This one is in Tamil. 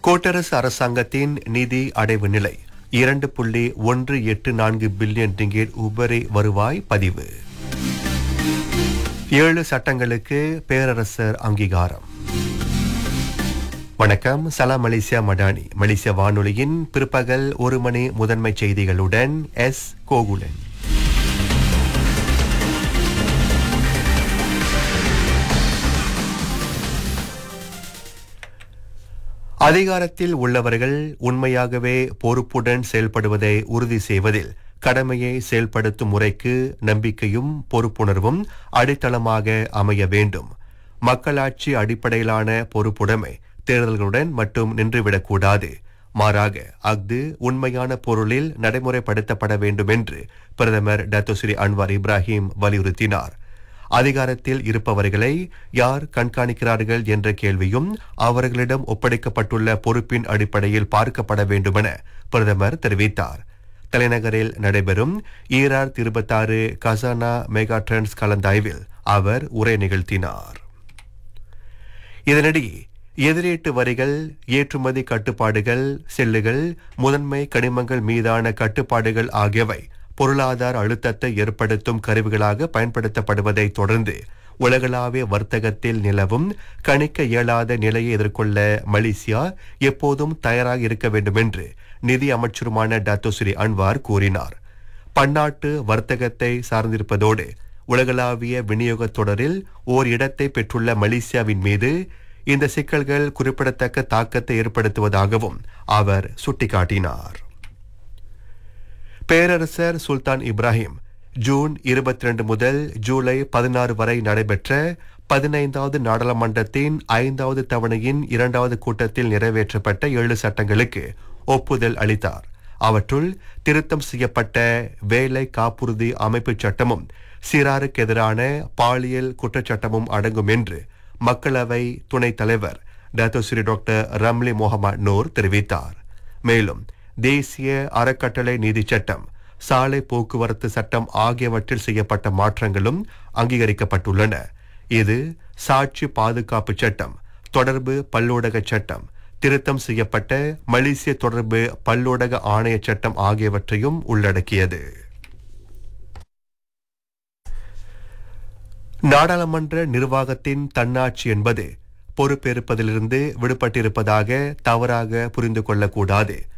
கூட்டரசு அரசாங்கத்தின் நிதி அடைவு நிலை இரண்டு புள்ளி ஒன்று எட்டு நான்கு பில்லியன் ரிங்கேட் உபரி வருவாய் பதிவு ஏழு சட்டங்களுக்கு பேரரசர் அங்கீகாரம் வணக்கம் சலாம் மலேசியா மடானி மலேசிய வானொலியின் பிற்பகல் ஒரு மணி முதன்மை செய்திகளுடன் எஸ் கோகுலன் அதிகாரத்தில் உள்ளவர்கள் உண்மையாகவே பொறுப்புடன் செயல்படுவதை உறுதி செய்வதில் கடமையை செயல்படுத்தும் முறைக்கு நம்பிக்கையும் பொறுப்புணர்வும் அடித்தளமாக அமைய வேண்டும் மக்களாட்சி அடிப்படையிலான பொறுப்புடைமை தேர்தல்களுடன் மட்டும் நின்றுவிடக்கூடாது மாறாக அஃது உண்மையான பொருளில் நடைமுறைப்படுத்தப்பட வேண்டும் என்று பிரதமர் டத்தோஸ்ரீ அன்வார் இப்ராஹிம் வலியுறுத்தினார் அதிகாரத்தில் இருப்பவர்களை யார் கண்காணிக்கிறார்கள் என்ற கேள்வியும் அவர்களிடம் ஒப்படைக்கப்பட்டுள்ள பொறுப்பின் அடிப்படையில் பார்க்கப்பட வேண்டுமென பிரதமர் தெரிவித்தார் தலைநகரில் நடைபெறும் ஈரார் இருபத்தாறு கசானா மெகா ட்ரெண்ட்ஸ் கலந்தாய்வில் அவர் உரை நிகழ்த்தினார் இதனிடையே எதிரீட்டு வரிகள் ஏற்றுமதி கட்டுப்பாடுகள் செல்லுகள் முதன்மை கனிமங்கள் மீதான கட்டுப்பாடுகள் ஆகியவை பொருளாதார அழுத்தத்தை ஏற்படுத்தும் கருவிகளாக பயன்படுத்தப்படுவதை தொடர்ந்து உலகளாவிய வர்த்தகத்தில் நிலவும் கணிக்க இயலாத நிலையை எதிர்கொள்ள மலேசியா எப்போதும் தயாராக இருக்க வேண்டும் என்று நிதி அமைச்சருமான டாத்தோஸ்ரீ அன்வார் கூறினார் பன்னாட்டு வர்த்தகத்தை சார்ந்திருப்பதோடு உலகளாவிய விநியோகத் தொடரில் ஓர் இடத்தை பெற்றுள்ள மலேசியாவின் மீது இந்த சிக்கல்கள் குறிப்பிடத்தக்க தாக்கத்தை ஏற்படுத்துவதாகவும் அவர் சுட்டிக்காட்டினார் பேரரசர் சுல்தான் இப்ராஹிம் ஜூன் இருபத்தி ரெண்டு முதல் ஜூலை பதினாறு வரை நடைபெற்ற பதினைந்தாவது நாடாளுமன்றத்தின் ஐந்தாவது தவணையின் இரண்டாவது கூட்டத்தில் நிறைவேற்றப்பட்ட ஏழு சட்டங்களுக்கு ஒப்புதல் அளித்தார் அவற்றுள் திருத்தம் செய்யப்பட்ட வேலை காப்புறுதி அமைப்புச் சட்டமும் சிறாருக்கு எதிரான பாலியல் குற்றச்சட்டமும் அடங்கும் என்று மக்களவை துணைத் தலைவர் Datuk Seri doctor Ramli Mohamad Noor தெரிவித்தார் மேலும் தேசிய அறக்கட்டளை நீதி சட்டம் சாலை போக்குவரத்து சட்டம் ஆகியவற்றில் செய்யப்பட்ட மாற்றங்களும் அங்கீகரிக்கப்பட்டுள்ளன இது சாட்சி பாதுகாப்பு சட்டம் தொடர்பு பல்லூடக சட்டம் திருத்தம் செய்யப்பட்ட மலேசிய தொடர்பு பல்லூடக ஆணைய சட்டம் ஆகியவற்றையும் உள்ளடக்கியது நாடாளுமன்ற நிர்வாகத்தின் தன்னாட்சி என்பது பொறுப்பேற்பதிலிருந்து விடுபட்டிருப்பதாக தவறாக புரிந்து கொள்ளக்கூடாது